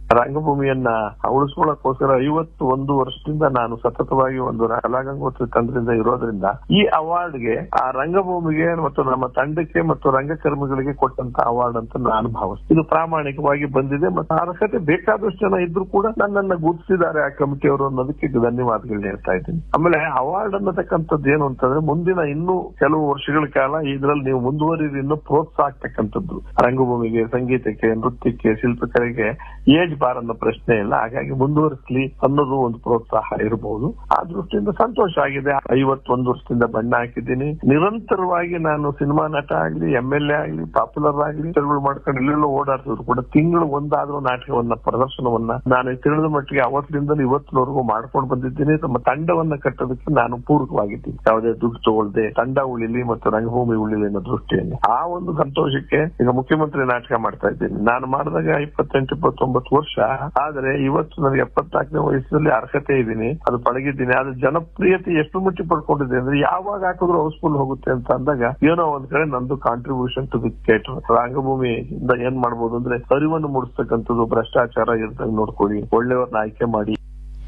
ರಂಗಭೂಮಿಯನ್ನ ಉಳಿಸ್ಕೊಳ್ಳೋಕೋಸ್ಕರ ಐವತ್ತು ಒಂದು ವರ್ಷದಿಂದ ನಾನು ಸತತವಾಗಿ ಒಂದು ಕಲಾಗಂಗೋತ್ರಿ ತಂಡದಿಂದ ಇರೋದ್ರಿಂದ ಈ ಅವಾರ್ಡ್ಗೆ ಆ ರಂಗಭೂಮಿಗೆ ಮತ್ತು ನಮ್ಮ ತಂಡಕ್ಕೆ ಮತ್ತು ರಂಗಕರ್ಮಿಗಳಿಗೆ ಕೊಟ್ಟಂತ ಅವಾರ್ಡ್ ಅಂತ ನಾನು ಭಾವಿಸ್ತೀನಿ ಇದು ಪ್ರಾಮಾಣಿಕವಾಗಿ ಬಂದಿದೆ ಮತ್ತು ಅರ್ಹತೆ ಬೇಕಾದಷ್ಟು ಜನ ಇದ್ರು ಕೂಡ ನನ್ನನ್ನ ಗುರುತಿಸಿದ್ದಾರೆ ಆ ಕಮಿಟಿಯವರು ಅನ್ನೋದಕ್ಕೆ ಧನ್ಯವಾದಗಳನ್ನ ಹೇಳ್ತಾ ಇದ್ದೀನಿ ಆಮೇಲೆ ಅವಾರ್ಡ್ ಅನ್ನತಕ್ಕಂಥದ್ದು ಏನು ಅಂತಂದ್ರೆ ಮುಂದಿನ ಇನ್ನೂ ಕೆಲವು ವರ್ಷಗಳ ಕಾಲ ಇದ್ರಲ್ಲಿ ನೀವು ಮುಂದುವರಿದು ಇನ್ನೂ ಪ್ರೋತ್ಸಾಹ ಆಗ್ತಕ್ಕಂಥದ್ದು ರಂಗಭೂಮಿಗೆ ಸಂಗೀತಕ್ಕೆ ನೃತ್ಯಕ್ಕೆ ಶಿಲ್ಪಕಲೆಗೆ ಏಜ್ ಬಾರ್ ಅನ್ನೋ ಪ್ರಶ್ನೆ ಇಲ್ಲ ಹಾಗಾಗಿ ಮುಂದುವರಿಸಲಿ ಅನ್ನೋದು ಒಂದು ಪ್ರೋತ್ಸಾಹ ಇರಬಹುದು ಆ ದೃಷ್ಟಿಯಿಂದ ಸಂತೋಷ ಆಗಿದೆ ಐವತ್ತೊಂದು ವರ್ಷದಿಂದ ಬಣ್ಣ ಹಾಕಿದ್ದೀನಿ ನಿರಂತರವಾಗಿ ನಾನು ಸಿನಿಮಾ ನಟ ಆಗ್ಲಿ ಎಂ ಎಲ್ ಎ ಆಗ್ಲಿ ಪಾಪ್ಯುಲರ್ ಆಗ್ಲಿ ಚಳುವಳಿ ಮಾಡ್ಕೊಂಡು ಇಲ್ಲೆಲ್ಲ ಓಡಾಡ್ತಿದ್ರು ಕೂಡ ತಿಂಗಳು ಒಂದಾದ್ರೂ ನಾಟಕವನ್ನ ಪ್ರದರ್ಶನವನ್ನ ನಾನು ತಿಳಿದ ಮಟ್ಟಿಗೆ ಅವತ್ತಿನಿಂದ ಇವತ್ತಿನವರೆಗೂ ಮಾಡ್ಕೊಂಡು ಬಂದಿದ್ದೀನಿ ನಮ್ಮ ತಂಡವನ್ನ ಕಟ್ಟೋದಕ್ಕೆ ನಾನು ಪೂರಕವಾಗಿದ್ದೀನಿ ಯಾವುದೇ ದುಡ್ಡು ತಗೊಳ್ದೆ ತಂಡ ಉಳಿಲಿ ಮತ್ತು ರಂಗಭೂಮಿ ಉಳಿಲಿ ಅನ್ನೋ ದೃಷ್ಟಿಯಲ್ಲಿ ಆ ಒಂದು ಸಂತೋಷಕ್ಕೆ ಈಗ ಮುಖ್ಯಮಂತ್ರಿ ನಾಟಕ ಮಾಡ್ತಾ ಇದ್ದೀನಿ ನಾನು ಮಾಡಿದಾಗ ಇಪ್ಪತ್ತೆಂಟು ಇಪ್ಪತ್ತೊಂಬತ್ತು ವರ್ಷ ಆದ್ರೆ ಇವತ್ತು ನನಗೆ ಎಪ್ಪತ್ನಾಲ್ಕನೇ ವಯಸ್ಸಲ್ಲಿ ಅರ್ಹತೆ ಇದ್ದೀನಿ ಅದು ಪಳಗಿದ್ದೀನಿ ಆದ್ರೆ ಜನಪ್ರಿಯತೆ ಎಷ್ಟು ಮಟ್ಟಿಗೆ ಪಡ್ಕೊಂಡಿದೆ ಅಂದ್ರೆ ಯಾವಾಗ ಹಾಕಿದ್ರು ಹೌಸ್ಫುಲ್ ಹೋಗುತ್ತೆ ಅಂತ ಅಂದಾಗ ಏನೋ ಒಂದ್ ಕಡೆ ನಂದು ಕಾಂಟ್ರಿಬ್ಯೂಷನ್ ಟು ದಿ ಥಿಯೇಟರ್ ರಂಗಭೂಮಿಯಿಂದ ಏನ್ ಮಾಡ್ಬೋದು ಅಂದ್ರೆ ಅರಿವನ್ನು ಮೂಡಿಸ್ತಕ್ಕಂಥದ್ದು ಭ್ರಷ್ಟಾಚಾರ ಇರ್ತಂಗ್ ನೋಡ್ಕೊಳ್ಳಿ ಒಳ್ಳೆಯವ್ರನ್ನ ಆಯ್ಕೆ ಮಾಡಿ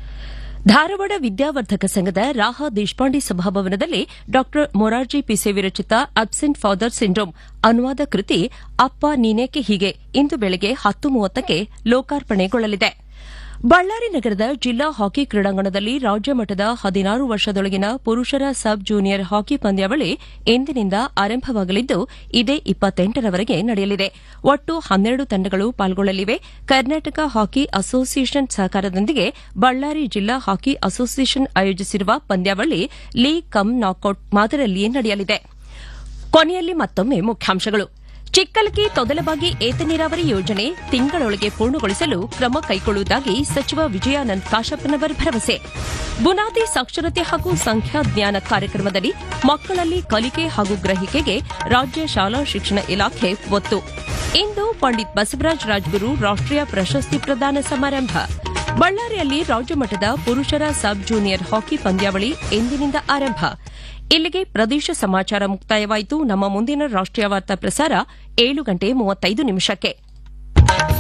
ಧಾರವಾಡ ವಿದ್ಯಾವರ್ಧಕ ಸಂಘದ ರಾಹ ದೇಶಪಾಂಡೆ ಸಭಾಭವನದಲ್ಲಿ ಡಾ ಮೊರಾರ್ಜಿ ಪಿಸೆ ವಿರಚಿತ ಅಬ್ಸೆಂಟ್ ಫಾದರ್ ಸಿಂಡ್ರೋಮ್ ಅನುವಾದ ಕೃತಿ ಅಪ್ಪ ನೀನೇಕೆ ಹೀಗೆ ಇಂದು ಬೆಳಗ್ಗೆ ಹತ್ತು ಮೂವತ್ತಕ್ಕೆ ಲೋಕಾರ್ಪಣೆಗೊಳ್ಳಲಿದೆ ಬಳ್ಳಾರಿ ನಗರದ ಜಿಲ್ಲಾ ಹಾಕಿ ಕ್ರೀಡಾಂಗಣದಲ್ಲಿ ರಾಜ್ಯ ಮಟ್ಟದ ಹದಿನಾರು ವರ್ಷದೊಳಗಿನ ಪುರುಷರ ಸಬ್ ಜೂನಿಯರ್ ಹಾಕಿ ಪಂದ್ಯಾವಳಿ ಇಂದಿನಿಂದ ಆರಂಭವಾಗಲಿದ್ದು ಇದೇ ಇಪ್ಪತ್ತೆಂಟರವರೆಗೆ ನಡೆಯಲಿದೆ ಒಟ್ಟು ಹನ್ನೆರಡು ತಂಡಗಳು ಪಾಲ್ಗೊಳ್ಳಲಿವೆ ಕರ್ನಾಟಕ ಹಾಕಿ ಅಸೋಸಿಯೇಷನ್ ಸಹಕಾರದೊಂದಿಗೆ ಬಳ್ಳಾರಿ ಜಿಲ್ಲಾ ಹಾಕಿ ಅಸೋಸಿಯೇಷನ್ ಆಯೋಜಿಸಿರುವ ಪಂದ್ಯಾವಳಿ ಲೀಗ್ ಕಮ್ ನಾಕೌಟ್ ಮಾದರಿಯಲ್ಲಿಯೇ ನಡೆಯಲಿದೆ ಕೊನೆಯಲ್ಲಿ ಮತ್ತೊಮ್ಮೆ ಮುಖ್ಯಾಂಶಗಳು ಚಿಕ್ಕಲಕಿ ತೊದಲಬಾಗಿ ಏತ ನೀರಾವರಿ ಯೋಜನೆ ತಿಂಗಳೊಳಗೆ ಪೂರ್ಣಗೊಳಿಸಲು ಕ್ರಮ ಕೈಗೊಳ್ಳುವುದಾಗಿ ಸಚಿವ ವಿಜಯಾನಂದ್ ಕಾಶಪ್ಪನವರ್ ಭರವಸೆ ಬುನಾದಿ ಸಾಕ್ಷರತೆ ಹಾಗೂ ಸಂಖ್ಯಾಜ್ಞಾನ ಕಾರ್ಯಕ್ರಮದಲ್ಲಿ ಮಕ್ಕಳಲ್ಲಿ ಕಲಿಕೆ ಹಾಗೂ ಗ್ರಹಿಕೆಗೆ ರಾಜ್ಯ ಶಾಲಾ ಶಿಕ್ಷಣ ಇಲಾಖೆ ಒತ್ತು ಇಂದು ಪಂಡಿತ್ ಬಸವರಾಜ ರಾಜ್ಗುರು ರಾಷ್ಟೀಯ ಪ್ರಶಸ್ತಿ ಪ್ರದಾನ ಸಮಾರಂಭ ಬಳ್ಳಾರಿಯಲ್ಲಿ ರಾಜ್ಯಮಟ್ಟದ ಪುರುಷರ ಸಬ್ ಜೂನಿಯರ್ ಹಾಕಿ ಪಂದ್ಯಾವಳಿ ಇಂದಿನಿಂದ ಆರಂಭ ಇಲ್ಲಿಗೆ ಪ್ರದೇಶ ಸಮಾಚಾರ ಮುಕ್ತಾಯವಾಯಿತು ನಮ್ಮ ಮುಂದಿನ ರಾಷ್ಟೀಯ ವಾರ್ತಾ ಪ್ರಸಾರ ಏಳು ಗಂಟೆ ಮೂವತ್ತೈದು ನಿಮಿಷಕ್ಕೆ